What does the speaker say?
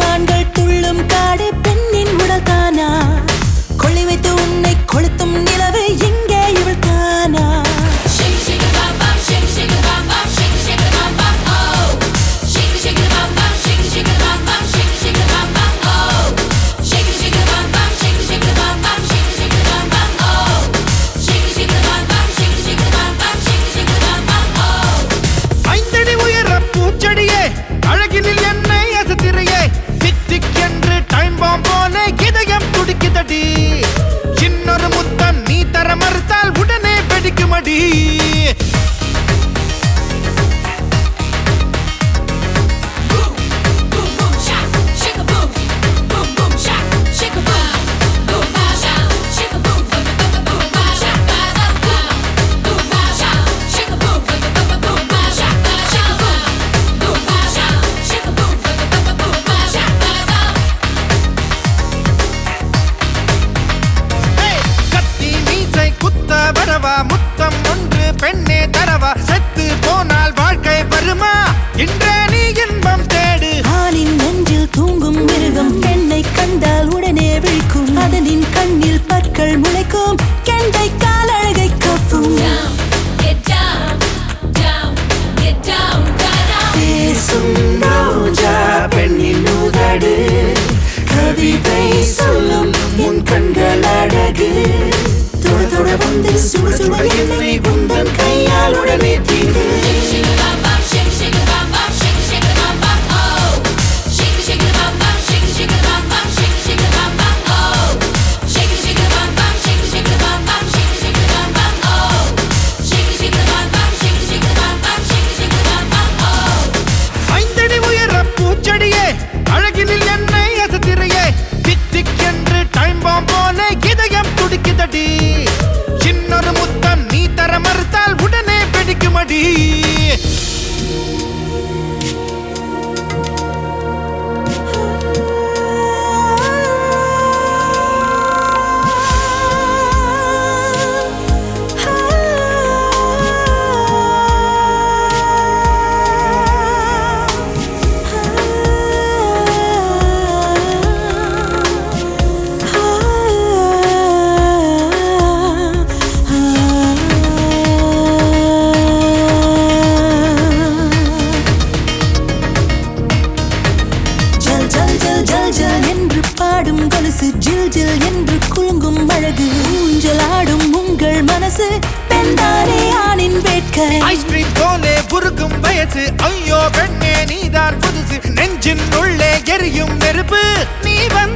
மான்கள் துள்ளும் காடு பெண்ணின் உடல் தானா கொள்ளி வைத்து உன்னை கொளுத்தும் நிலவு எங்கே இவள் தானா Shake it, shake it, bam, bam, shake it, shake it, bam, bam, shake it, shake it, bam, bam, oh. Shake it, shake it, bam, bam, shake it, shake it, bam, bam, shake it, shake it, bam, bam, oh. Shake it, shake it, bam, bam, shake it, shake it, bam, bam, shake it, shake it, bam, bam, oh. Shake it, shake it, bam, bam, shake it, shake it, bam, bam, shake it, shake it, bam, bam, oh. ஐந்தடி உயர பூச்செடியே அழகினில் என்னை அசத்திரையே tick tick என்று time bomb போல இதயம் துடிக்குதடி இன்னொரு முத்தம் நீ தர மறுத்தால் உடனே வெடிக்குமடி Boom, boom, boom, shak, shake a boom, boom, boom, shak, shake a boom, boom, ba, shak, shake a boom, boom, boom, boom, boom, ba, shak, ba, ba, boom, boom, ba, shak, shake a boom, boom, boom, boom, boom, ba, shak, ba, shake a boom, boom, ba, shak, shake a boom, boom, boom, boom, boom, ba, shak, ba, ba. ஹே! கத்தி மீசை குத்த வரவா முத்தம் ஒன்று பெண்ணே தரவா செத்து போனால் வாழ்க்கை வருமா இன்றே நீ இன்பம் தேடு ஆணின் நெஞ்சில் தூங்கும் மிருகம் பெண்ணை கண்டால் உடனே விழிக்கும் அதனின் கண்ணில் பற்கள் முளைக்கும் கெண்டை காலழகை கப்பும் Down, get down, down, get down, down, down. பேசும் ரோஜா பெண்ணின் உதடு கவிதை சொல்லும் உன் கண்கள் அழகு தொட தொட வந்து சுட சுட என்னை உந்தன் கையால் உடனே தீண்டு Shake it, bam, bam, shake it, shake it, bam, bam, shake it, shake it, bam, bam, oh. Shake it, shake it, bam, bam, shake it, shake it, bam, bam, shake it, shake it, bam, bam, oh. Shake it, shake it, bam, bam, shake it, shake it, bam, bam, shake it, shake it, bam, bam, oh. Shake it, shake it, bam, bam, shake it, shake it, bam, bam, shake it, shake it, bam, bam, oh. ஐந்தடி உயர பூச்செடியே அழகினில் என்னை அசத்திரையே tick tick என்று time bomb போல இதயம் துடிக்குதடி இன்னொரு முத்தம் நீ தர மறுத்தால் உடனே வெடிக்குமடி ஜல் ஜல் ஜல் ஜல் ஜல் என்று பாடும் கொலுசு ஜில் ஜில் என்று குலுங்கும் அழகு ஊஞ்சல் ஆடும் உங்கள் மனசு பெண்தானே ஆணின் வேட்கை ஐஸ்கிரீம் போலே புருக்கும் வயசு ஐயோ பெண்ணே நீதான் புதுசு நெஞ்சின் உள்ளே எரியும் நெருப்பு நீ வந்து